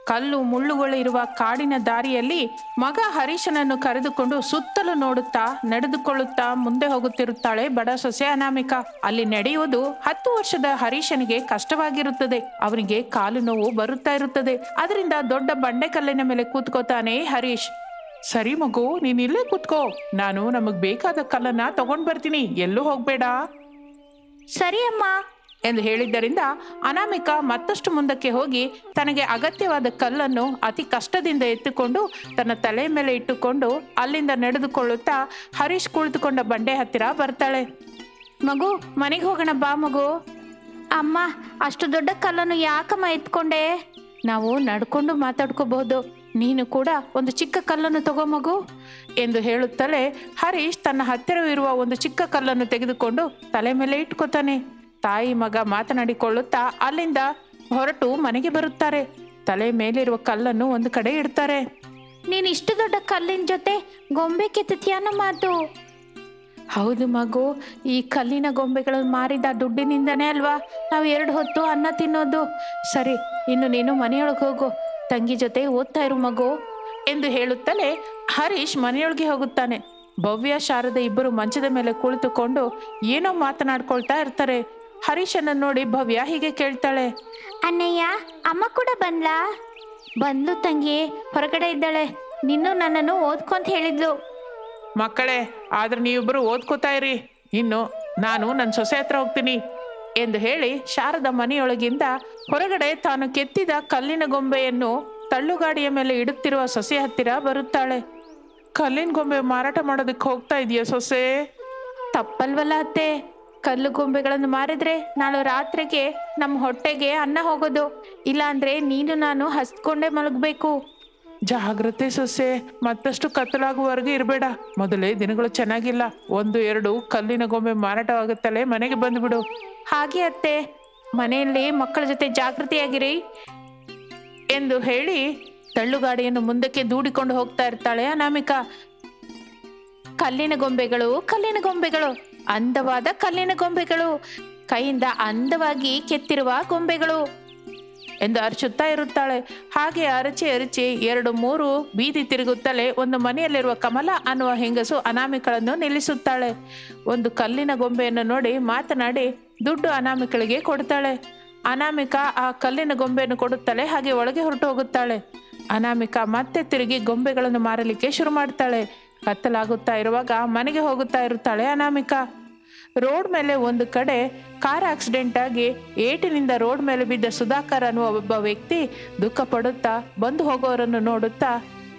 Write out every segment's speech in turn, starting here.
ಕಲ್ಲು ಮುಳ್ಳುಗಳು ಇರುವ ಕಾಡಿನ ದಾರಿಯಲ್ಲಿ ಮಗ ಹರೀಶನನ್ನು ಕರೆದುಕೊಂಡು ಸುತ್ತಲೂ ನೋಡುತ್ತಾ ನಡೆದುಕೊಳ್ಳುತ್ತಾ ಮುಂದೆ ಹೋಗುತ್ತಿರುತ್ತಾಳೆ ಬಡ ಸೊಸೆ ಅನಾಮಿಕ ಅಲ್ಲಿ ನಡೆಯುವುದು ಹತ್ತು ವರ್ಷದ ಹರೀಶನಿಗೆ ಕಷ್ಟವಾಗಿರುತ್ತದೆ ಅವನಿಗೆ ಕಾಲು ನೋವು ಬರುತ್ತಾ ಇರುತ್ತದೆ ಅದರಿಂದ ದೊಡ್ಡ ಬಂಡೆಕಲ್ಲಿನ ಮೇಲೆ ಕೂತ್ಕೋತಾನೆ ಹರೀಶ್ ಸರಿ ಮಗು ನೀನ್ ಇಲ್ಲೇ ಕೂತ್ಕೋ ನಾನು ನಮಗ್ ಬೇಕಾದ ಕಲ್ಲನ್ನ ತಗೊಂಡ್ ಬರ್ತೀನಿ ಎಲ್ಲೂ ಹೋಗ್ಬೇಡ ಸರಿ ಅಮ್ಮ ಎಂದು ಹೇಳಿದ್ದರಿಂದ ಅನಾಮಿಕ ಮತ್ತಷ್ಟು ಮುಂದಕ್ಕೆ ಹೋಗಿ ತನಗೆ ಅಗತ್ಯವಾದ ಕಲ್ಲನ್ನು ಅತಿ ಕಷ್ಟದಿಂದ ಎತ್ತುಕೊಂಡು ತನ್ನ ತಲೆ ಮೇಲೆ ಇಟ್ಟುಕೊಂಡು ಅಲ್ಲಿಂದ ನಡೆದುಕೊಳ್ಳುತ್ತಾ ಹರೀಶ್ ಕುಳಿತುಕೊಂಡ ಬಂಡೆ ಹತ್ತಿರ ಬರ್ತಾಳೆ ಮಗು ಮನೆಗೆ ಹೋಗೋಣ ಬಾ ಮಗು ಅಮ್ಮ ಅಷ್ಟು ದೊಡ್ಡ ಕಲ್ಲನ್ನು ಯಾಕಮ್ಮ ಎತ್ಕೊಂಡೆ ನಾವು ನಡ್ಕೊಂಡು ಮಾತಾಡ್ಕೋಬಹುದು ನೀನು ಕೂಡ ಒಂದು ಚಿಕ್ಕ ಕಲ್ಲನ್ನು ತಗೋ ಮಗು ಎಂದು ಹೇಳುತ್ತಲೇ ಹರೀಶ್ ತನ್ನ ಹತ್ತಿರವಿರುವ ಒಂದು ಚಿಕ್ಕ ಕಲ್ಲನ್ನು ತೆಗೆದುಕೊಂಡು ತಲೆ ಮೇಲೆ ಇಟ್ಕೋತಾನೆ ತಾಯಿ ಮಗ ಮಾತನಾಡಿಕೊಳ್ಳುತ್ತಾ ಅಲ್ಲಿಂದ ಹೊರಟು ಮನೆಗೆ ಬರುತ್ತಾರೆ ತಲೆ ಮೇಲಿರುವ ಕಲ್ಲನ್ನು ಒಂದು ಕಡೆ ಇಡ್ತಾರೆ ನೀನು ಇಷ್ಟು ದೊಡ್ಡ ಕಲ್ಲಿನ ಜೊತೆ ಗೊಂಬೆ ಕೆತ್ತತಿಯ ಅನ್ನೋ ಮಾತು ಹೌದು ಮಗು ಈ ಕಲ್ಲಿನ ಗೊಂಬೆಗಳನ್ನು ಮಾರಿದ ದುಡ್ಡಿನಿಂದನೇ ಅಲ್ವಾ ನಾವು ಎರಡು ಹೊತ್ತು ಅನ್ನ ತಿನ್ನೋದು ಸರಿ ಇನ್ನು ನೀನು ಮನೆಯೊಳಗೆ ಹೋಗು ತಂಗಿ ಜೊತೆ ಓದ್ತಾ ಇರು ಮಗು ಎಂದು ಹೇಳುತ್ತಲೇ ಹರೀಶ್ ಮನೆಯೊಳಗೆ ಹೋಗುತ್ತಾನೆ ಭವ್ಯ ಶಾರದ ಇಬ್ಬರು ಮಂಚದ ಮೇಲೆ ಕುಳಿತುಕೊಂಡು ಏನೋ ಮಾತನಾಡ್ಕೊಳ್ತಾ ಇರ್ತಾರೆ ಹರೀಶನ್ನ ನೋಡಿ ಭವ್ಯ ಹೀಗೆ ಕೇಳ್ತಾಳೆ ಅಣ್ಣಯ್ಯ ಅಮ್ಮ ಕೂಡ ಬಂದ್ಲಾ ಬಂದ್ಲು ತಂಗಿ ಹೊರಗಡೆ ಇದ್ದಾಳೆ ನಿನ್ನೂ ನನ್ನನ್ನು ಓದ್ಕೊಂತ ಹೇಳಿದ್ಲು ಮಕ್ಕಳೇ ಆದ್ರೆ ನೀವಿಬ್ಬರು ಓದ್ಕೋತಾ ಇರಿ ಇನ್ನು ನಾನು ನನ್ನ ಸೊಸೆ ಹತ್ರ ಹೋಗ್ತೀನಿ ಎಂದು ಹೇಳಿ ಶಾರದ ಮನೆಯೊಳಗಿಂದ ಹೊರಗಡೆ ತಾನು ಕೆತ್ತಿದ ಕಲ್ಲಿನ ಗೊಂಬೆಯನ್ನು ತಳ್ಳುಗಾಡಿಯ ಮೇಲೆ ಇಡುತ್ತಿರುವ ಸೊಸೆ ಹತ್ತಿರ ಬರುತ್ತಾಳೆ ಕಲ್ಲಿನ ಗೊಂಬೆ ಮಾರಾಟ ಮಾಡೋದಕ್ಕೆ ಹೋಗ್ತಾ ಇದೆಯಾ ಸೊಸೆ ತಪ್ಪಲ್ವಲ್ಲ ಅತ್ತೆ ಕಲ್ಲು ಗೊಂಬೆಗಳನ್ನು ಮಾರಿದ್ರೆ ನಾಳೆ ರಾತ್ರಿಗೆ ನಮ್ಮ ಹೊಟ್ಟೆಗೆ ಅನ್ನ ಹೋಗೋದು ಇಲ್ಲಾಂದ್ರೆ ನೀನು ನಾನು ಹಸ್ಕೊಂಡೇ ಮಲಗಬೇಕು ಜಾಗ್ರತೆ ಸೊಸೆ ಮತ್ತಷ್ಟು ಕತ್ತಲಾಗುವವರೆಗೆ ಇರಬೇಡ ಮೊದಲೇ ದಿನಗಳು ಚೆನ್ನಾಗಿಲ್ಲ ಒಂದು ಎರಡು ಕಲ್ಲಿನ ಗೊಂಬೆ ಮಾರಾಟವಾಗುತ್ತಲೇ ಮನೆಗೆ ಬಂದ್ಬಿಡು ಹಾಗೆ ಅತ್ತೆ ಮನೆಯಲ್ಲಿ ಮಕ್ಕಳ ಜೊತೆ ಜಾಗೃತಿಯಾಗಿರಿ ಎಂದು ಹೇಳಿ ತಳ್ಳುಗಾಡಿಯನ್ನು ಮುಂದಕ್ಕೆ ದೂಡಿಕೊಂಡು ಹೋಗ್ತಾ ಇರ್ತಾಳೆ ಅನಾಮಿಕಾ ಕಲ್ಲಿನ ಗೊಂಬೆಗಳು ಕಲ್ಲಿನ ಗೊಂಬೆಗಳು ಅಂದವಾದ ಕಲ್ಲಿನ ಗೊಂಬೆಗಳು ಕೈಯಿಂದ ಅಂದವಾಗಿ ಕೆತ್ತಿರುವ ಗೊಂಬೆಗಳು ಎಂದು ಅರಚುತ್ತಾ ಇರುತ್ತಾಳೆ ಹಾಗೆ ಅರಚಿ ಅರಚಿ ಎರಡು ಮೂರು ಬೀದಿ ತಿರುಗುತ್ತಲೇ ಒಂದು ಮನೆಯಲ್ಲಿರುವ ಕಮಲ ಅನ್ನುವ ಹೆಂಗಸು ಅನಾಮಿಕಳನ್ನು ನಿಲ್ಲಿಸುತ್ತಾಳೆ ಒಂದು ಕಲ್ಲಿನ ಗೊಂಬೆಯನ್ನು ನೋಡಿ ಮಾತನಾಡಿ ದುಡ್ಡು ಅನಾಮಿಕಳಿಗೆ ಕೊಡ್ತಾಳೆ ಅನಾಮಿಕ ಆ ಕಲ್ಲಿನ ಗೊಂಬೆಯನ್ನು ಕೊಡುತ್ತಾಳೆ ಹಾಗೆ ಒಳಗೆ ಹೊರಟು ಹೋಗುತ್ತಾಳೆ ಅನಾಮಿಕ ಮತ್ತೆ ತಿರುಗಿ ಗೊಂಬೆಗಳನ್ನು ಮಾರಲಿಕ್ಕೆ ಶುರು ಮಾಡ್ತಾಳೆ ಕತ್ತಲಾಗುತ್ತಾ ಇರುವಾಗ ಮನೆಗೆ ಹೋಗುತ್ತಾ ಇರುತ್ತಾಳೆ ಅನಾಮಿಕ ರೋಡ್ ಮೇಲೆ ಒಂದು ಕಡೆ ಕಾರ್ ಆಕ್ಸಿಡೆಂಟ್ ಆಗಿ ಏಟಿನಿಂದ ರೋಡ್ ಮೇಲೆ ಬಿದ್ದ ಸುಧಾಕರ್ ಅನ್ನುವ ಒಬ್ಬ ವ್ಯಕ್ತಿ ದುಃಖ ಪಡುತ್ತಾ ಬಂದು ಹೋಗೋರನ್ನು ನೋಡುತ್ತಾ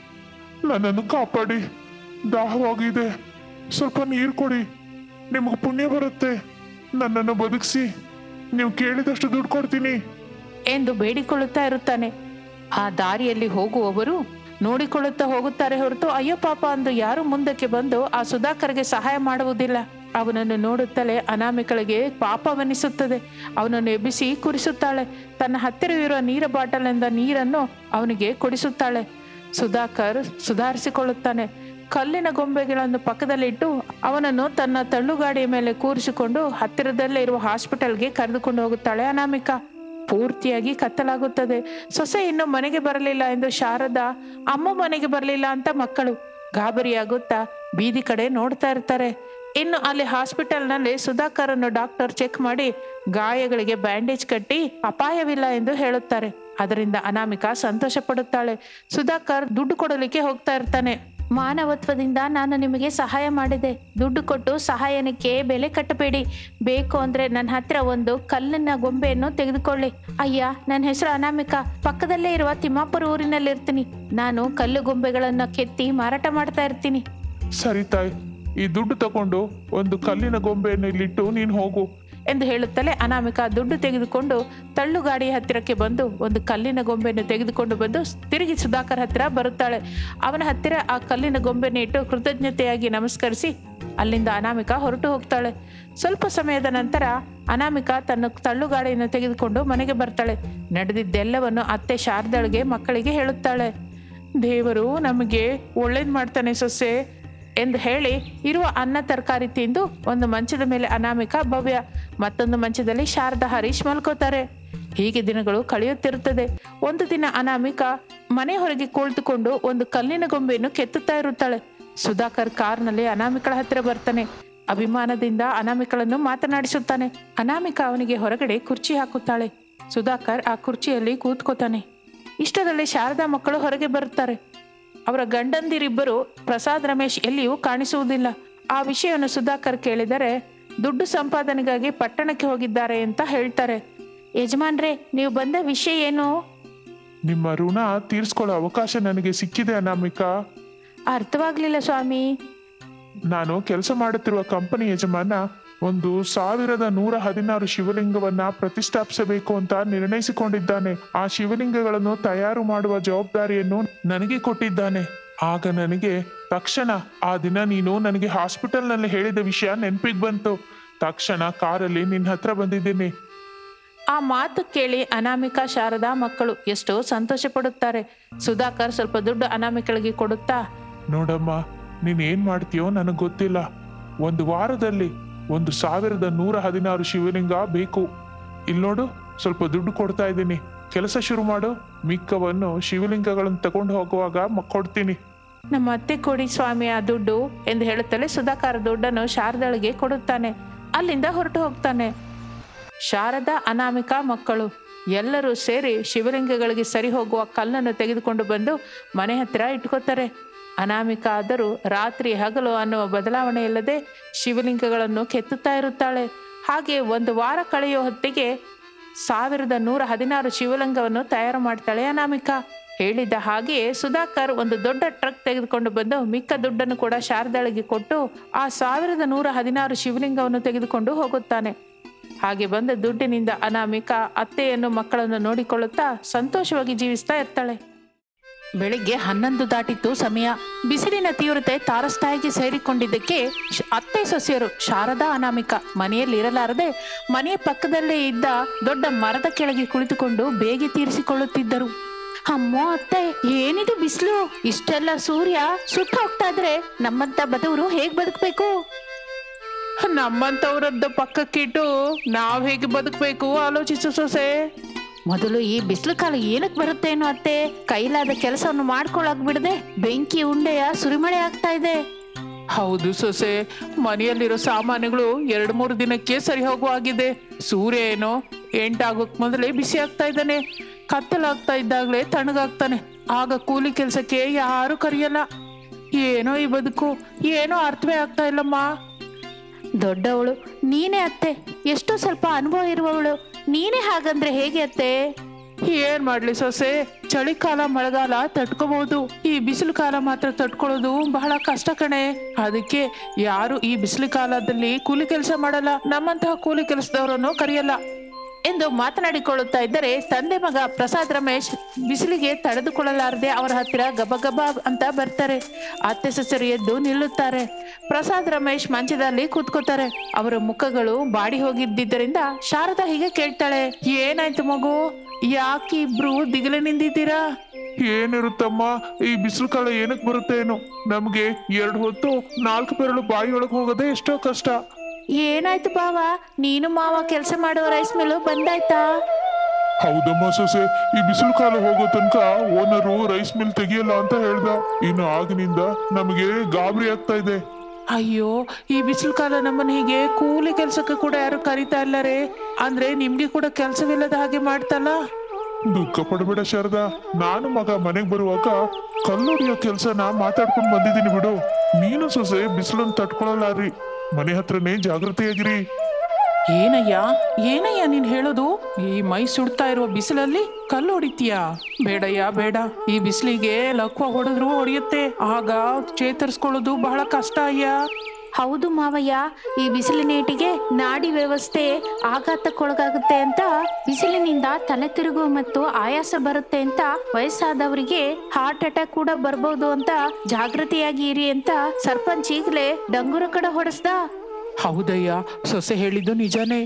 ನನ್ನನ್ನು ಕಾಪಾಡಿ ದಾಹವಾಗಿದೆ ಸ್ವಲ್ಪ ನೀರು ಕೊಡಿ ನಿಮಗೆ ಪುಣ್ಯ ಬರುತ್ತೆ ನನ್ನನ್ನು ಬದುಕಿಸಿ ನೀವು ಕೇಳಿದಷ್ಟು ದುಡ್ಡು ಕೊಡ್ತೀನಿ ಎಂದು ಬೇಡಿಕೊಳ್ಳುತ್ತಾ ಇರುತ್ತಾನೆ ಆ ದಾರಿಯಲ್ಲಿ ಹೋಗುವವರು ನೋಡಿಕೊಳ್ಳುತ್ತಾ ಹೋಗುತ್ತಾರೆ ಹೊರತು ಅಯ್ಯೋ ಪಾಪ ಅಂದು ಯಾರು ಮುಂದಕ್ಕೆ ಬಂದು ಆ ಸುಧಾಕರ್ಗೆ ಸಹಾಯ ಮಾಡುವುದಿಲ್ಲ ಅವನನ್ನು ನೋಡುತ್ತಲೇ ಅನಾಮಿಕಳಿಗೆ ಪಾಪವೆನಿಸುತ್ತದೆ ಅವನನ್ನು ಎಬ್ಬಿಸಿ ಕುರಿಸುತ್ತಾಳೆ ತನ್ನ ಹತ್ತಿರವಿರುವ ನೀರ ಬಾಟಲಿಂದ ನೀರನ್ನು ಅವನಿಗೆ ಕುಡಿಸುತ್ತಾಳೆ ಸುಧಾಕರ್ ಸುಧಾರಿಸಿಕೊಳ್ಳುತ್ತಾನೆ ಕಲ್ಲಿನ ಗೊಂಬೆಗಳನ್ನು ಪಕ್ಕದಲ್ಲಿಟ್ಟು ಅವನನ್ನು ತನ್ನ ತಳ್ಳುಗಾಡಿಯ ಮೇಲೆ ಕೂರಿಸಿಕೊಂಡು ಹತ್ತಿರದಲ್ಲೇ ಇರುವ ಹಾಸ್ಪಿಟಲ್ಗೆ ಕರೆದುಕೊಂಡು ಹೋಗುತ್ತಾಳೆ ಅನಾಮಿಕಾ ಪೂರ್ತಿಯಾಗಿ ಕತ್ತಲಾಗುತ್ತದೆ ಸೊಸೆ ಇನ್ನು ಮನೆಗೆ ಬರಲಿಲ್ಲ ಎಂದು ಶಾರದಾ ಅಮ್ಮ ಮನೆಗೆ ಬರಲಿಲ್ಲ ಅಂತ ಮಕ್ಕಳು ಗಾಬರಿಯಾಗುತ್ತಾ ಬೀದಿ ಕಡೆ ನೋಡ್ತಾ ಇರ್ತಾರೆ ಇನ್ನು ಅಲ್ಲಿ ಹಾಸ್ಪಿಟಲ್ನಲ್ಲಿ ಸುಧಾಕರ್ ಅನ್ನು ಡಾಕ್ಟರ್ ಚೆಕ್ ಮಾಡಿ ಗಾಯಗಳಿಗೆ ಬ್ಯಾಂಡೇಜ್ ಕಟ್ಟಿ ಅಪಾಯವಿಲ್ಲ ಎಂದು ಹೇಳುತ್ತಾರೆ ಅದರಿಂದ ಅನಾಮಿಕಾ ಸಂತೋಷ ಪಡುತ್ತಾಳೆ ಸುಧಾಕರ್ ದುಡ್ಡು ಕೊಡಲಿಕ್ಕೆ ಹೋಗ್ತಾ ಇರ್ತಾನೆ ಮಾನವತ್ವದಿಂದ ನಾನು ನಿಮಗೆ ಸಹಾಯ ಮಾಡಿದೆ ದುಡ್ಡು ಕೊಟ್ಟು ಸಹಾಯನಕ್ಕೆ ಬೆಲೆ ಕಟ್ಟಬೇಡಿ ಬೇಕು ಅಂದ್ರೆ ನನ್ನ ಹತ್ರ ಒಂದು ಕಲ್ಲಿನ ಗೊಂಬೆಯನ್ನು ತೆಗೆದುಕೊಳ್ಳಿ ಅಯ್ಯ ನನ್ನ ಹೆಸರು ಅನಾಮಿಕಾ ಪಕ್ಕದಲ್ಲೇ ಇರುವ ತಿಮ್ಮಾಪುರ ಊರಿನಲ್ಲಿ ಇರ್ತೀನಿ ನಾನು ಕಲ್ಲು ಗೊಂಬೆಗಳನ್ನ ಕೆತ್ತಿ ಮಾರಾಟ ಮಾಡ್ತಾ ಇರ್ತೀನಿ ಸರಿ ತಾಯಿ ಈ ದುಡ್ಡು ತಗೊಂಡು ಒಂದು ಕಲ್ಲಿನ ಗೊಂಬೆಯನ್ನು ಇಲ್ಲಿಟ್ಟು ನೀನು ಹೋಗು ಎಂದು ಹೇಳುತ್ತಲೇ ಅನಾಮಿಕಾ ದುಡ್ಡು ತೆಗೆದುಕೊಂಡು ತಳ್ಳುಗಾಡಿ ಹತ್ತಿರಕ್ಕೆ ಬಂದು ಒಂದು ಕಲ್ಲಿನ ಗೊಂಬೆಯನ್ನು ತೆಗೆದುಕೊಂಡು ಬಂದು ತಿರುಗಿ ಸುಧಾಕರ್ ಹತ್ತಿರ ಬರುತ್ತಾಳೆ ಅವನ ಹತ್ತಿರ ಆ ಕಲ್ಲಿನ ಗೊಂಬೆಯನ್ನು ಇಟ್ಟು ಕೃತಜ್ಞತೆಯಾಗಿ ನಮಸ್ಕರಿಸಿ ಅಲ್ಲಿಂದ ಅನಾಮಿಕಾ ಹೊರಟು ಹೋಗ್ತಾಳೆ ಸ್ವಲ್ಪ ಸಮಯದ ನಂತರ ಅನಾಮಿಕಾ ತನ್ನ ತಳ್ಳುಗಾಡಿಯನ್ನು ತೆಗೆದುಕೊಂಡು ಮನೆಗೆ ಬರ್ತಾಳೆ ನಡೆದಿದ್ದೆಲ್ಲವನ್ನು ಅತ್ತೆ ಶಾರದಳಿಗೆ ಮಕ್ಕಳಿಗೆ ಹೇಳುತ್ತಾಳೆ ದೇವರು ನಮಗೆ ಒಳ್ಳೇದು ಮಾಡ್ತಾನೆ ಸೊಸೆ ಎಂದು ಹೇಳಿ ಇರುವ ಅನ್ನ ತರಕಾರಿ ತಿಂದು ಒಂದು ಮಂಚದ ಮೇಲೆ ಅನಾಮಿಕ ಭವ್ಯ ಮತ್ತೊಂದು ಮಂಚದಲ್ಲಿ ಶಾರದಾ ಹರೀಶ್ ಮಲ್ಕೋತಾರೆ ಹೀಗೆ ದಿನಗಳು ಕಳೆಯುತ್ತಿರುತ್ತದೆ ಒಂದು ದಿನ ಅನಾಮಿಕ ಮನೆ ಹೊರಗೆ ಕುಳಿತುಕೊಂಡು ಒಂದು ಕಲ್ಲಿನ ಗೊಂಬೆಯನ್ನು ಕೆತ್ತುತ್ತಾ ಇರುತ್ತಾಳೆ ಸುಧಾಕರ್ ಕಾರ್ನಲ್ಲಿ ಅನಾಮಿಕಳ ಹತ್ತಿರ ಬರ್ತಾನೆ ಅಭಿಮಾನದಿಂದ ಅನಾಮಿಕಳನ್ನು ಮಾತನಾಡಿಸುತ್ತಾನೆ ಅನಾಮಿಕ ಅವನಿಗೆ ಹೊರಗಡೆ ಕುರ್ಚಿ ಹಾಕುತ್ತಾಳೆ ಸುಧಾಕರ್ ಆ ಕುರ್ಚಿಯಲ್ಲಿ ಕೂತ್ಕೋತಾನೆ ಇಷ್ಟರಲ್ಲಿ ಶಾರದಾ ಮಕ್ಕಳು ಹೊರಗೆ ಬರುತ್ತಾರೆ ಅವರ ಗಂಡಂದಿರಿಬ್ಬರು ಪ್ರಸಾದ್ ರಮೇಶ್ ಎಲ್ಲಿಯೂ ಕಾಣಿಸುವುದಿಲ್ಲ ಆ ವಿಷಯವನ್ನು ಸುಧಾಕರ್ ಕೇಳಿದರೆ ದುಡ್ಡು ಸಂಪಾದನೆಗಾಗಿ ಪಟ್ಟಣಕ್ಕೆ ಹೋಗಿದ್ದಾರೆ ಅಂತ ಹೇಳ್ತಾರೆ ಯಜಮಾನ್ರೆ ನೀವು ಬಂದ ವಿಷಯ ಏನು ನಿಮ್ಮ ಋಣ ತೀರ್ಸ್ಕೊಳ್ಳೋ ಅವಕಾಶ ನನಗೆ ಸಿಕ್ಕಿದೆ ಅನಾಮಿಕಾ ಅರ್ಥವಾಗ್ಲಿಲ್ಲ ಸ್ವಾಮಿ ನಾನು ಕೆಲಸ ಮಾಡುತ್ತಿರುವ ಕಂಪನಿ ಯಜಮಾನ ಒಂದು ಸಾವಿರದ ನೂರ ಹದಿನಾರು ಶಿವಲಿಂಗವನ್ನ ಪ್ರತಿಷ್ಠಾಪಿಸಬೇಕು ಅಂತ ನಿರ್ಣಯಿಸಿಕೊಂಡಿದ್ದಾನೆ ಆ ಶಿವಲಿಂಗಗಳನ್ನು ತಯಾರು ಮಾಡುವ ಜವಾಬ್ದಾರಿಯನ್ನು ನನಗೆ ಕೊಟ್ಟಿದ್ದಾನೆ ಆಗ ನನಗೆ ತಕ್ಷಣ ಆ ದಿನ ನೀನು ನನಗೆ ಹಾಸ್ಪಿಟಲ್ನಲ್ಲಿ ಹೇಳಿದ ವಿಷಯ ನೆನಪಿಗೆ ಬಂತು ತಕ್ಷಣ ಕಾರಲ್ಲಿ ನಿನ್ನ ಹತ್ರ ಬಂದಿದ್ದೀನಿ ಆ ಮಾತು ಕೇಳಿ ಅನಾಮಿಕಾ ಶಾರದಾ ಮಕ್ಕಳು ಎಷ್ಟೋ ಸಂತೋಷ ಪಡುತ್ತಾರೆ ಸುಧಾಕರ್ ಸ್ವಲ್ಪ ದುಡ್ಡು ಅನಾಮಿಕಳಿಗೆ ಕೊಡುತ್ತಾ ನೋಡಮ್ಮ ನೀನ್ ಏನ್ ಮಾಡ್ತೀಯೋ ನನಗೆ ಗೊತ್ತಿಲ್ಲ ಒಂದು ವಾರದಲ್ಲಿ ಒಂದು ಸಾವಿರದ ನೂರ ಹದಿನಾರು ಶಿವಲಿಂಗ ಬೇಕು ಇಲ್ಲಿ ನೋಡು ಸ್ವಲ್ಪ ದುಡ್ಡು ಕೊಡ್ತಾ ಇದ್ದೀನಿ ಕೆಲಸ ಶುರು ಮಾಡು ಮಿಕ್ಕವನ್ನು ಶಿವಲಿಂಗಗಳನ್ನು ತಗೊಂಡು ಹೋಗುವಾಗ ಮ- ಕೊಡ್ತೀನಿ ನಮ್ಮ ಅತ್ತೆ ಕೊಡಿ ಸ್ವಾಮಿ ಆ ದುಡ್ಡು ಎಂದು ಹೇಳುತ್ತಲೇ ಸುಧಾಕರ್ ದುಡ್ಡನ್ನು ಶಾರದಾಳಿಗೆ ಕೊಡುತ್ತಾನೆ ಅಲ್ಲಿಂದ ಹೊರಟು ಹೋಗ್ತಾನೆ ಶಾರದಾ ಅನಾಮಿಕಾ ಮಕ್ಕಳು ಎಲ್ಲರೂ ಸೇರಿ ಶಿವಲಿಂಗಗಳಿಗೆ ಸರಿ ಹೋಗುವ ಕಲ್ಲನ್ನು ತೆಗೆದುಕೊಂಡು ಬಂದು ಮನೆ ಹತ್ತಿರ ಇಟ್ಕೋತಾರೆ ಅನಾಮಿಕಾ ಆದರೂ ರಾತ್ರಿ ಹಗಲು ಅನ್ನುವ ಬದಲಾವಣೆ ಇಲ್ಲದೆ ಶಿವಲಿಂಗಗಳನ್ನು ಕೆತ್ತುತ್ತಾ ಇರುತ್ತಾಳೆ ಹಾಗೆ ಒಂದು ವಾರ ಕಳೆಯುವ ಹೊತ್ತಿಗೆ ಸಾವಿರದ ನೂರ ಹದಿನಾರು ಶಿವಲಿಂಗವನ್ನು ತಯಾರು ಮಾಡ್ತಾಳೆ ಅನಾಮಿಕಾ ಹೇಳಿದ ಹಾಗೆಯೇ ಸುಧಾಕರ್ ಒಂದು ದೊಡ್ಡ ಟ್ರಕ್ ತೆಗೆದುಕೊಂಡು ಬಂದು ಮಿಕ್ಕ ದುಡ್ಡನ್ನು ಕೂಡ ಶಾರದಾಳಿಗೆ ಕೊಟ್ಟು ಆ ಸಾವಿರದ ನೂರ ಹದಿನಾರು ಶಿವಲಿಂಗವನ್ನು ತೆಗೆದುಕೊಂಡು ಹೋಗುತ್ತಾನೆ ಹಾಗೆ ಬಂದ ದುಡ್ಡಿನಿಂದ ಅನಾಮಿಕಾ ಅತ್ತೆಯನ್ನು ಮಕ್ಕಳನ್ನು ನೋಡಿಕೊಳ್ಳುತ್ತಾ ಸಂತೋಷವಾಗಿ ಜೀವಿಸ್ತಾ ಇರ್ತಾಳೆ ಬೆಳಿಗ್ಗೆ ಹನ್ನೊಂದು ದಾಟಿತ್ತು ಸಮಯ ಬಿಸಿಲಿನ ತೀವ್ರತೆ ತಾರಸ್ಥಾಯಿಗೆ ಸೇರಿಕೊಂಡಿದ್ದಕ್ಕೆ ಶ್- ಅತ್ತೆ ಸೊಸೆಯರು ಶಾರದಾ ಅನಾಮಿಕ ಮನೆಯಲ್ಲಿ ಇರಲಾರದೆ ಮನೆಯ ಪಕ್ಕದಲ್ಲೇ ಇದ್ದ ದೊಡ್ಡ ಮರದ ಕೆಳಗೆ ಕುಳಿತುಕೊಂಡು ಬೇಗೆ ತೀರಿಸಿಕೊಳ್ಳುತ್ತಿದ್ದರು ಅಮ್ಮೋ ಅತ್ತೆ ಏನಿದು ಬಿಸಿಲು ಇಷ್ಟೆಲ್ಲ ಸೂರ್ಯ ಸುಟ್ಟು ಹೋಗ್ತಾ ಇದ್ರೆ ನಮ್ಮಂತ ಬದವರು ಹೇಗ್ ಬದುಕ್ಬೇಕು ನಮ್ಮಂತವರದ್ದು ಪಕ್ಕಕ್ಕಿಟ್ಟು ನಾವ್ ಹೇಗೆ ಬದುಕಬೇಕು ಆಲೋಚಿಸು ಸೊಸೆ ಮೊದಲು ಈ ಬಿಸಿಲು ಕಾಲ ಏನಕ್ಕೆ ಬರುತ್ತೇನೋ ಅತ್ತೆ ಕೈಲಾದ ಕೆಲಸವನ್ನು ಮಾಡ್ಕೊಳಕ್ ಬಿಡದೆ ಬೆಂಕಿ ಉಂಡೆಯ ಸುರಿಮಳೆ ಆಗ್ತಾ ಇದೆ ಹೌದು ಸೊಸೆ ಮನೆಯಲ್ಲಿರೋ ಸಾಮಾನುಗಳು ಎರಡು ಮೂರು ದಿನಕ್ಕೆ ಸರಿ ಹೋಗುವಾಗಿದೆ ಸೂರ್ಯ ಏನೋ ಎಂಟಾಗೋಕ್ ಮೊದಲೇ ಬಿಸಿ ಆಗ್ತಾ ಇದ್ದಾನೆ ಕತ್ತಲಾಗ್ತಾ ಇದ್ದಾಗಲೇ ತಣ್ಣಗಾಗ್ತಾನೆ ಆಗ ಕೂಲಿ ಕೆಲಸಕ್ಕೆ ಯಾರು ಕರೆಯಲ್ಲ ಏನೋ ಈ ಬದುಕು ಏನೋ ಅರ್ಥವೇ ಆಗ್ತಾ ಇಲ್ಲಮ್ಮ ದೊಡ್ಡವಳು ನೀನೇ ಅತ್ತೆ ಎಷ್ಟೋ ಸ್ವಲ್ಪ ಅನುಭವ ಇರುವವಳು ನೀನೇ ಹಾಗಂದ್ರೆ ಹೇಗೆ ಅತ್ತೆ ಏನ್ ಮಾಡ್ಲಿ ಸೊಸೆ ಚಳಿಕಾಲ ಮಳೆಗಾಲ ತಡ್ಕೋಬಹುದು ಈ ಬಿಸಿಲು ಕಾಲ ಮಾತ್ರ ತಡ್ಕೊಳ್ಳೋದು ಬಹಳ ಕಷ್ಟ ಕಣೆ ಅದಕ್ಕೆ ಯಾರು ಈ ಬಿಸಿಲು ಕಾಲದಲ್ಲಿ ಕೂಲಿ ಕೆಲಸ ಮಾಡಲ್ಲ ನಮ್ಮಂತಹ ಕೂಲಿ ಕೆಲಸದವರನ್ನು ಕರೆಯಲ್ಲ ಎಂದು ಮಾತನಾಡಿಕೊಳ್ಳುತ್ತಾ ಇದ್ದರೆ ತಂದೆ ಮಗ ಪ್ರಸಾದ್ ರಮೇಶ್ ಬಿಸಿಲಿಗೆ ತಡೆದುಕೊಳ್ಳಲಾರದೆ ಅವರ ಹತ್ತಿರ ಗಬಗಬ ಅಂತ ಬರ್ತಾರೆ ಅತ್ತೆ ಸೊಸೆರು ಎದ್ದು ನಿಲ್ಲುತ್ತಾರೆ ಪ್ರಸಾದ್ ರಮೇಶ್ ಮಂಚದಲ್ಲಿ ಕೂತ್ಕೋತಾರೆ ಅವರ ಮುಖಗಳು ಬಾಡಿ ಹೋಗಿದ್ದರಿಂದ ಶಾರದಾ ಹೀಗೆ ಕೇಳ್ತಾಳೆ ಏನಾಯ್ತು ಮಗು ಯಾಕೆ ಇಬ್ರು ದಿಗಿಲಿನಿಂದಿದ್ದೀರಾ ಏನಿರುತ್ತಮ್ಮ ಈ ಬಿಸಿಲು ಕಾಲ ಏನಕ್ಕೆ ಬರುತ್ತೆ ಏನು ನಮ್ಗೆ ಎರಡು ಹೊತ್ತು ನಾಲ್ಕು ಬೆರಳು ಬಾಯಿಯೊಳಗೆ ಹೋಗೋದೇ ಎಷ್ಟೋ ಕಷ್ಟ ಏನಾಯ್ತು ಬಾವ ನೀನು ಮಾವ ಕೆಲಸ ಮಾಡುವ ರೈಸ್ ಮಿಲ್ಲು ಬಂದಾಯ್ತಾ ಹೌದಮ್ಮ ಸೊಸೆ ಈ ಬಿಸಿಲು ಕಾಲ ಹೋಗೋ ತನಕ ಓನರು ರೈಸ್ ಮಿಲ್ ತೆಗಿಯಲ್ಲ ಅಂತ ಹೇಳ್ದ ಇನ್ನು ಆಗಿನಿಂದ ನಮಗೆ ಗಾಬರಿ ಆಗ್ತಾ ಇದೆ ಅಯ್ಯೋ ಈ ಬಿಸಿಲು ಕಾಲ ನಮ್ಮನ್ನ ಹೀಗೆ ಕೂಲಿ ಕೆಲ್ಸಕ್ಕೆ ಕೂಡ ಯಾರು ಕರೀತಾ ಇಲ್ಲರೇ ಅಂದ್ರೆ ನಿಮ್ಗೆ ಕೂಡ ಕೆಲಸವಿಲ್ಲದ ಹಾಗೆ ಮಾಡ್ತಲ್ಲ ದುಃಖ ಪಡಬೇಡ ಶಾರದಾ ನಾನು ಮಗ ಮನೆಗೆ ಬರುವಾಗ ಕಲ್ಲೊಡಿಯೋ ಕೆಲ್ಸನ ಮಾತಾಡ್ಕೊಂಡು ಬಂದಿದ್ದೀನಿ ಬಿಡು ನೀನು ಸೊಸೆ ಬಿಸಿಲನ್ನು ತಡ್ಕೊಳಲ್ಲಾರಿ ಮನೆ ಹತ್ರನೇ ಜಾಗೃತಿಯಾಗಿರಿ ಏನಯ್ಯ ಏನಯ್ಯ ನೀನ್ ಹೇಳೋದು ಈ ಮೈ ಸುಡ್ತಾ ಇರುವ ಬಿಸಿಲಲ್ಲಿ ಕಲ್ಲು ಹೊಡಿತೀಯಾ ಬೇಡಯ್ಯ ಬೇಡ ಈ ಬಿಸಿಲಿಗೆ ಲಕ್ವ ಹೊಡೆದ್ರು ಹೊಡೆಯುತ್ತೆ ಆಗ ಚೇತರಿಸ್ಕೊಳ್ಳೋದು ಬಹಳ ಕಷ್ಟ ಅಯ್ಯ ಹೌದು ಮಾವಯ್ಯ ಈ ಬಿಸಿಲಿನೇಟಿಗೆ ನಾಡಿ ವ್ಯವಸ್ಥೆ ಆಘಾತಕ್ಕೊಳಗಾಗುತ್ತೆ ಅಂತ ಬಿಸಿಲಿನಿಂದ ತಲೆ ತಿರುಗು ಮತ್ತು ಆಯಾಸ ಬರುತ್ತೆ ಅಂತ ವಯಸ್ಸಾದವರಿಗೆ ಹಾರ್ಟ್ ಅಟ್ಯಾಕ್ ಕೂಡ ಬರ್ಬೋದು ಅಂತ ಜಾಗೃತಿಯಾಗಿ ಇರಿ ಅಂತ ಸರ್ಪಂಚ್ ಈಗಲೇ ಡಂಗುರ ಕಡೆ ಹೊಡೆಸ್ದ ಹೌದಯ್ಯ ಸೊಸೆ ಹೇಳಿದ್ದು ನಿಜಾನೇ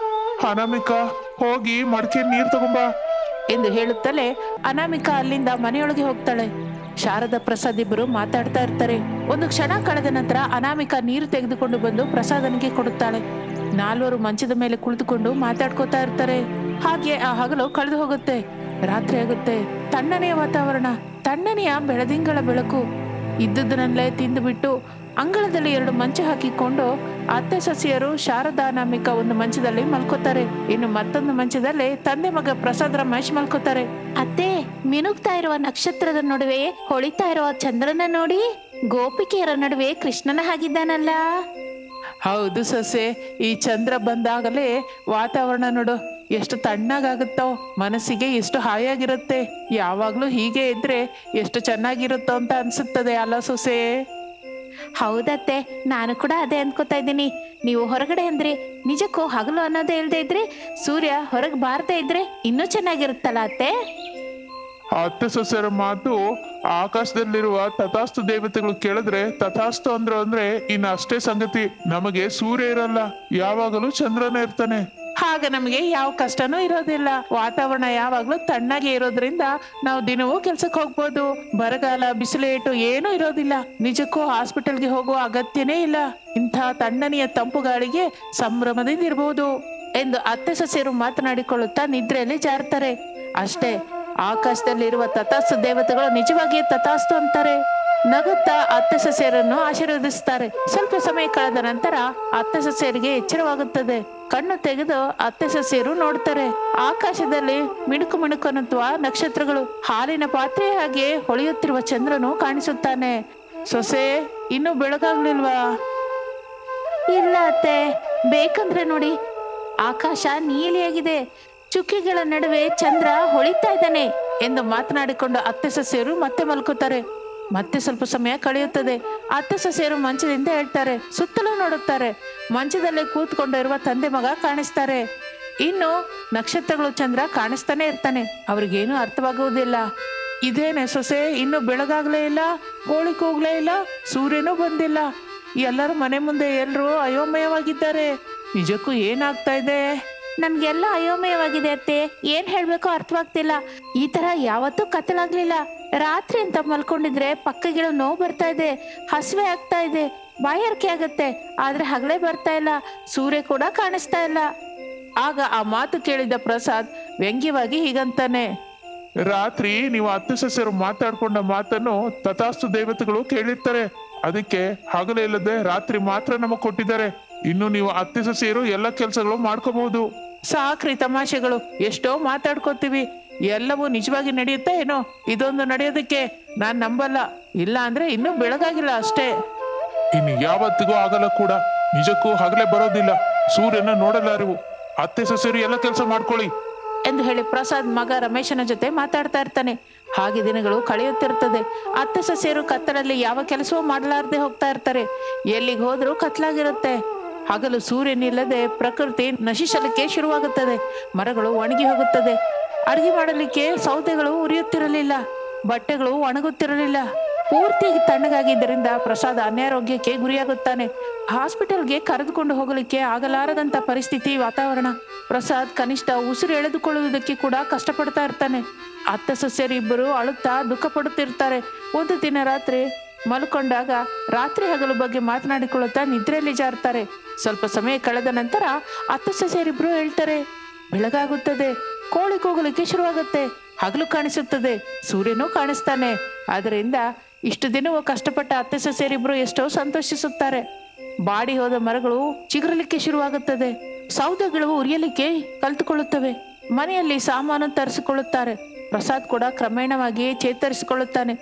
ಅನಾಮಿಕಾ ಹೋಗಿ ಮಡಕೆ ನೀರ್ ತಗೊಂಬಾ ಎಂದು ಹೇಳುತ್ತಲೇ ಅನಾಮಿಕಾ ಅಲ್ಲಿಂದ ಮನೆಯೊಳಗೆ ಹೋಗ್ತಾಳೆ ಶಾರದಾ ಪ್ರಸಾದ್ ಇಬ್ಬರು ಮಾತಾಡ್ತಾ ಇರ್ತಾರೆ ಒಂದು ಕ್ಷಣ ಕಳೆದ ನಂತರ ಅನಾಮಿಕಾ ನೀರು ತೆಗೆದುಕೊಂಡು ಬಂದು ಪ್ರಸಾದನಿಗೆ ಕೊಡುತ್ತಾಳೆ ನಾಲ್ವರು ಮಂಚದ ಮೇಲೆ ಕುಳಿತುಕೊಂಡು ಮಾತಾಡ್ಕೋತಾ ಇರ್ತಾರೆ ಹಾಗೆ ಆ ಹಗಲು ಕಳೆದು ಹೋಗುತ್ತೆ ರಾತ್ರಿ ಆಗುತ್ತೆ ತಣ್ಣನೆಯ ವಾತಾವರಣ ತಣ್ಣನೆಯ ಬೆಳದಿಂಗಳ ಬೆಳಕು ಇದ್ದುದನ್ನಲ್ಲೇ ತಿಂದುಬಿಟ್ಟು ಅಂಗಳದಲ್ಲಿ ಎರಡು ಮಂಚ ಹಾಕಿಕೊಂಡು ಅತ್ತೆ ಸೊಸೆಯರು ಶಾರದಾ ನಾಮಿಕ ಒಂದು ಮಂಚದಲ್ಲಿ ಮಲ್ಕೋತಾರೆ ಇನ್ನು ಮತ್ತೊಂದು ಮಂಚದಲ್ಲಿ ತಂದೆ ಮಗ ಪ್ರಸಾದ್ ರಮೇಶ್ ಮಲ್ಕೋತಾರೆ ಅತ್ತೆ ಮಿನುಗ್ತಾ ಇರುವ ನಕ್ಷತ್ರದ ನಡುವೆ ಹೊಳಿತಾ ಇರುವ ಚಂದ್ರನ ನೋಡಿ ಗೋಪಿಕೆಯರ ನಡುವೆ ಕೃಷ್ಣನ ಹಾಗಿದ್ದಾನಲ್ಲ ಹೌದು ಸೊಸೆ ಈ ಚಂದ್ರ ಬಂದಾಗಲೇ ವಾತಾವರಣ ನೋಡು ಎಷ್ಟು ತಣ್ಣಗಾಗುತ್ತೋ ಮನಸ್ಸಿಗೆ ಎಷ್ಟು ಹಾಯಾಗಿರುತ್ತೆ ಯಾವಾಗ್ಲೂ ಹೀಗೆ ಇದ್ರೆ ಎಷ್ಟು ಚೆನ್ನಾಗಿರುತ್ತೋ ಅಂತ ಅನ್ಸುತ್ತದೆ ಅಲ್ಲ ಸೊಸೆ ಹೌದತ್ತೆ ನಾನು ಕೂಡ ಅದೇ ಅನ್ಕೋತಾ ಇದ್ದೀನಿ ನೀವು ಹೊರಗಡೆ ಅಂದ್ರೆ ನಿಜಕ್ಕೂ ಹಗಲು ಅನ್ನೋದೇ ಇಲ್ದೇ ಇದ್ರೆ ಸೂರ್ಯ ಹೊರಗೆ ಬಾರದೇ ಇದ್ರೆ ಇನ್ನೂ ಚೆನ್ನಾಗಿರುತ್ತಲ್ಲ ಅತ್ತೆ ಆ ಅತ್ತೆ ಸೊಸೆಯರ ಮಾತು ಆಕಾಶದಲ್ಲಿರುವ ತಥಾಸ್ತು ದೇವತೆಗಳು ಕೇಳಿದ್ರೆ ತಥಾಸ್ತು ಅಂದ್ರು ಅಂದ್ರೆ ಇನ್ನು ಅಷ್ಟೇ ಸಂಗತಿ ನಮಗೆ ಸೂರ್ಯ ಇರಲ್ಲ ಯಾವಾಗಲೂ ಚಂದ್ರನೇ ಇರ್ತಾನೆ ಆಗ ನಮಗೆ ಯಾವ ಕಷ್ಟನೂ ಇರೋದಿಲ್ಲ ವಾತಾವರಣ ಯಾವಾಗ್ಲೂ ತಣ್ಣಗೆ ಇರೋದ್ರಿಂದ ನಾವು ದಿನವೂ ಕೆಲ್ಸಕ್ಕೆ ಹೋಗ್ಬೋದು ಬರಗಾಲ ಬಿಸಿಲೇಟು ಏನೂ ಇರೋದಿಲ್ಲ ನಿಜಕ್ಕೂ ಹಾಸ್ಪಿಟಲ್ಗೆ ಹೋಗುವ ಅಗತ್ಯನೇ ಇಲ್ಲ ಇಂಥ ತಣ್ಣನೆಯ ತಂಪು ಗಾಳಿಗೆ ಸಂಭ್ರಮದಿಂದ ಇರಬಹುದು ಎಂದು ಅತ್ತೆ ಸೊಸೆಯರು ಮಾತನಾಡಿಕೊಳ್ಳುತ್ತಾ ನಿದ್ರೆಯಲ್ಲಿ ಜಾರ್ತಾರೆ ಅಷ್ಟೇ ಆಕಾಶದಲ್ಲಿರುವ ತಥಾಸ್ತು ದೇವತೆಗಳು ನಿಜವಾಗಿಯೇ ತಥಾಸ್ತು ಅಂತಾರೆ ನಗುತ್ತಾ ಅತ್ತೆ ಸೊಸೆಯರನ್ನು ಆಶೀರ್ವದಿಸುತ್ತಾರೆ ಸ್ವಲ್ಪ ಸಮಯ ಕಳೆದ ನಂತರ ಅತ್ತೆ ಸೊಸೆಯರಿಗೆ ಎಚ್ಚರವಾಗುತ್ತದೆ ಕಣ್ಣು ತೆಗೆದು ಅತ್ತೆ ಸೊಸೆಯರು ನೋಡ್ತಾರೆ ಆಕಾಶದಲ್ಲಿ ಮಿಣುಕು ಮಿಣುಕು ಅನ್ನುವ ನಕ್ಷತ್ರಗಳು ಹಾಲಿನ ಪಾತ್ರೆ ಹಾಗೆ ಹೊಳೆಯುತ್ತಿರುವ ಚಂದ್ರನು ಕಾಣಿಸುತ್ತಾನೆ ಸೊಸೆ ಇನ್ನೂ ಬೆಳಗಾಗ್ಲಿಲ್ವಾ ಇಲ್ಲ ಅತ್ತೆ ಬೇಕಂದ್ರೆ ನೋಡಿ ಆಕಾಶ ನೀಲಿಯಾಗಿದೆ ಚುಕ್ಕಿಗಳ ನಡುವೆ ಚಂದ್ರ ಹೊಳಿತಾ ಇದ್ದಾನೆ ಎಂದು ಮಾತನಾಡಿಕೊಂಡು ಅತ್ತೆ ಸೊಸೆಯರು ಮತ್ತೆ ಮಲ್ಕೋತಾರೆ ಮತ್ತೆ ಸ್ವಲ್ಪ ಸಮಯ ಕಳೆಯುತ್ತದೆ ಅತ್ತೆ ಸೊಸೆಯರು ಮಂಚದಿಂದ ಹೇಳ್ತಾರೆ ಸುತ್ತಲೂ ನೋಡುತ್ತಾರೆ ಮಂಚದಲ್ಲಿ ಕೂತ್ಕೊಂಡಿರುವ ತಂದೆ ಮಗ ಕಾಣಿಸ್ತಾರೆ ಇನ್ನು ನಕ್ಷತ್ರಗಳು ಚಂದ್ರ ಕಾಣಿಸ್ತಾನೆ ಇರ್ತಾನೆ ಅವ್ರಿಗೇನು ಅರ್ಥವಾಗುವುದಿಲ್ಲ ಇದೇನೆ ಸೊಸೆ ಇನ್ನು ಬೆಳಗಾಗ್ಲೇ ಇಲ್ಲ ಕೋಳಿ ಕೂಗ್ಲೇ ಇಲ್ಲ ಸೂರ್ಯನೂ ಬಂದಿಲ್ಲ ಎಲ್ಲರೂ ಮನೆ ಮುಂದೆ ಎಲ್ಲರೂ ಅಯೋಮಯವಾಗಿದ್ದಾರೆ ನಿಜಕ್ಕೂ ಏನಾಗ್ತಾ ಇದೆ ನನ್ಗೆಲ್ಲ ಅಯೋಮಯವಾಗಿದೆ ಅತ್ತೆ ಏನ್ ಹೇಳ್ಬೇಕೋ ಅರ್ಥವಾಗ್ತಿಲ್ಲ ಈ ತರ ಯಾವತ್ತೂ ಕತ್ತಲಾಗ್ಲಿಲ್ಲ ರಾತ್ರಿ ಅಂತ ಮಲ್ಕೊಂಡಿದ್ರೆ ಪಕ್ಕಗಿಳು ನೋವು ಬರ್ತಾ ಇದೆ ಹಸಿವೆ ಆಗ್ತಾ ಇದೆ ಬಾಯಾರಿಕೆ ಆಗತ್ತೆ ಆದ್ರೆ ಹಗಲೇ ಬರ್ತಾ ಇಲ್ಲ ಸೂರ್ಯ ಕೂಡ ಕಾಣಿಸ್ತಾ ಇಲ್ಲ ಆಗ ಆ ಮಾತು ಕೇಳಿದ ಪ್ರಸಾದ್ ವ್ಯಂಗ್ಯವಾಗಿ ಹೀಗಂತಾನೆ ರಾತ್ರಿ ನೀವು ಅತ್ತೆ ಸೊಸೆಯರು ಮಾತಾಡ್ಕೊಂಡ ಮಾತನ್ನು ತಥಾಸ್ತು ದೇವತೆಗಳು ಕೇಳಿರ್ತಾರೆ ಅದಕ್ಕೆ ಹಗಲು ಇಲ್ಲದೆ ರಾತ್ರಿ ಮಾತ್ರ ನಮಗ್ ಕೊಟ್ಟಿದ್ದಾರೆ ಇನ್ನು ನೀವು ಅತ್ತೆ ಸೊಸೆಯರು ಎಲ್ಲ ಕೆಲಸಗಳು ಮಾಡ್ಕೋಬಹುದು ಸಾಕ್ರಿ ತಮಾಷೆಗಳು ಎಷ್ಟೋ ಮಾತಾಡ್ಕೋತೀವಿ ಎಲ್ಲವೂ ನಿಜವಾಗಿ ನಡೆಯುತ್ತೆ ಏನೋ ಇದೊಂದು ನಡೆಯೋದಕ್ಕೆ ನಾನ್ ನಂಬಲ್ಲ ಇಲ್ಲ ಅಂದ್ರೆ ಇನ್ನೂ ಬೆಳಗಾಗಿಲ್ಲ ಅಷ್ಟೇ ಇನ್ನು ಯಾವತ್ತಿಗೂ ಆಗಲ್ಲ ಕೂಡ ನಿಜಕ್ಕೂ ಹಗಲೇ ಬರೋದಿಲ್ಲ ಸೂರ್ಯನ ನೋಡಲಾರಿವು ಅತ್ತೆ ಸೊಸೆಯರು ಎಲ್ಲ ಕೆಲಸ ಮಾಡ್ಕೊಳ್ಳಿ ಎಂದು ಹೇಳಿ ಪ್ರಸಾದ್ ಮಗ ರಮೇಶನ ಜೊತೆ ಮಾತಾಡ್ತಾ ಇರ್ತಾನೆ ಹಾಗೆ ದಿನಗಳು ಕಳೆಯುತ್ತಿರ್ತದೆ ಅತ್ತೆ ಸೊಸೆಯರು ಕತ್ತಲಲ್ಲಿ ಯಾವ ಕೆಲಸವೂ ಮಾಡಲಾರದೆ ಹೋಗ್ತಾ ಇರ್ತಾರೆ ಎಲ್ಲಿಗೆ ಹೋದ್ರೂ ಕತ್ಲಾಗಿರುತ್ತೆ ಹಗಲು ಸೂರ್ಯನಿಲ್ಲದೆ ಪ್ರಕೃತಿ ನಶಿಸಲಿಕ್ಕೆ ಶುರುವಾಗುತ್ತದೆ ಮರಗಳು ಒಣಗಿ ಹೋಗುತ್ತದೆ ಅಡಿಗೆ ಮಾಡಲಿಕ್ಕೆ ಸೌದೆಗಳು ಉರಿಯುತ್ತಿರಲಿಲ್ಲ ಬಟ್ಟೆಗಳು ಒಣಗುತ್ತಿರಲಿಲ್ಲ ಪೂರ್ತಿಯಾಗಿ ತಣ್ಣಗಾಗಿದ್ದರಿಂದ ಪ್ರಸಾದ್ ಅನಾರೋಗ್ಯಕ್ಕೆ ಗುರಿಯಾಗುತ್ತಾನೆ ಹಾಸ್ಪಿಟಲ್ಗೆ ಕರೆದುಕೊಂಡು ಹೋಗಲಿಕ್ಕೆ ಆಗಲಾರದಂತ ಪರಿಸ್ಥಿತಿ ವಾತಾವರಣ ಪ್ರಸಾದ್ ಕನಿಷ್ಠ ಉಸಿರು ಎಳೆದುಕೊಳ್ಳುವುದಕ್ಕೆ ಕೂಡ ಕಷ್ಟಪಡ್ತಾ ಇರ್ತಾನೆ ಅತ್ತ ಸೊಸೆಯರಿಬ್ಬರು ಅಳುತ್ತಾ ದುಃಖ ಪಡುತ್ತಿರ್ತಾರೆ ಒಂದು ದಿನ ರಾತ್ರಿ ಮಲ್ಕೊಂಡಾಗ ರಾತ್ರಿ ಹಗಲು ಬಗ್ಗೆ ಮಾತನಾಡಿಕೊಳ್ಳುತ್ತಾ ನಿದ್ರೆಯಲ್ಲಿ ಜಾರ್ತಾರೆ ಸ್ವಲ್ಪ ಸಮಯ ಕಳೆದ ನಂತರ ಅತ್ತ ಸೊಸೆಯರಿಬ್ರು ಹೇಳ್ತಾರೆ ಬೆಳಗಾಗುತ್ತದೆ ಕೋಳಿ ಕೂಗಲಿಕ್ಕೆ ಶುರುವಾಗುತ್ತೆ ಹಗಲು ಕಾಣಿಸುತ್ತದೆ ಸೂರ್ಯನೂ ಕಾಣಿಸ್ತಾನೆ ಅದರಿಂದ ಇಷ್ಟು ದಿನವೂ ಕಷ್ಟಪಟ್ಟ ಅತ್ತೆ ಸೊಸೆಯರಿಬ್ರು ಎಷ್ಟೋ ಸಂತೋಷಿಸುತ್ತಾರೆ ಬಾಡಿ ಹೋದ ಮರಗಳು ಚಿಗುರಲಿಕ್ಕೆ ಶುರುವಾಗುತ್ತದೆ ಸೌದೆಗಳು ಉರಿಯಲಿಕ್ಕೆ ಕಲ್ತುಕೊಳ್ಳುತ್ತವೆ ಮನೆಯಲ್ಲಿ ಸಾಮಾನು ತರಿಸಿಕೊಳ್ಳುತ್ತಾರೆ ಪ್ರಸಾದ್ ಕೂಡ ಕ್ರಮೇಣವಾಗಿ ಚೇತರಿಸಿಕೊಳ್ಳುತ್ತಾನೆ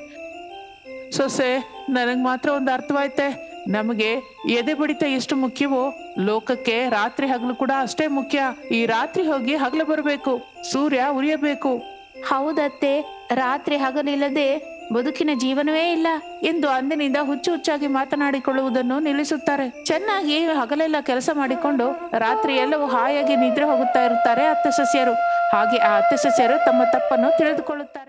ಸೊಸೆ ನನಗೆ ಮಾತ್ರ ಒಂದು ಅರ್ಥವಾಯ್ತೆ ನಮಗೆ ಎದೆ ಬಡಿತ ಎಷ್ಟು ಮುಖ್ಯವೋ ಲೋಕಕ್ಕೆ ರಾತ್ರಿ ಹಗಲು ಕೂಡ ಅಷ್ಟೇ ಮುಖ್ಯ ಈ ರಾತ್ರಿ ಹೋಗಿ ಹಗಲು ಬರಬೇಕು ಸೂರ್ಯ ಉರಿಯಬೇಕು ಹೌದತ್ತೆ ರಾತ್ರಿ ಹಗಲಿಲ್ಲದೆ ಬದುಕಿನ ಜೀವನವೇ ಇಲ್ಲ ಎಂದು ಅಂದಿನಿಂದ ಹುಚ್ಚು ಹುಚ್ಚಾಗಿ ಮಾತನಾಡಿಕೊಳ್ಳುವುದನ್ನು ನಿಲ್ಲಿಸುತ್ತಾರೆ ಚೆನ್ನಾಗಿ ಹಗಲೆಲ್ಲ ಕೆಲಸ ಮಾಡಿಕೊಂಡು ರಾತ್ರಿ ಎಲ್ಲವೂ ಹಾಯಾಗಿ ನಿದ್ರೆ ಹೋಗುತ್ತಾ ಇರುತ್ತಾರೆ ಅತ್ತೆ ಸಸ್ಯರು ಹಾಗೆ ಆ ಅತ್ತೆ ಸಸ್ಯರು ತಮ್ಮ ತಪ್ಪನ್ನು ತಿಳಿದುಕೊಳ್ಳುತ್ತಾರೆ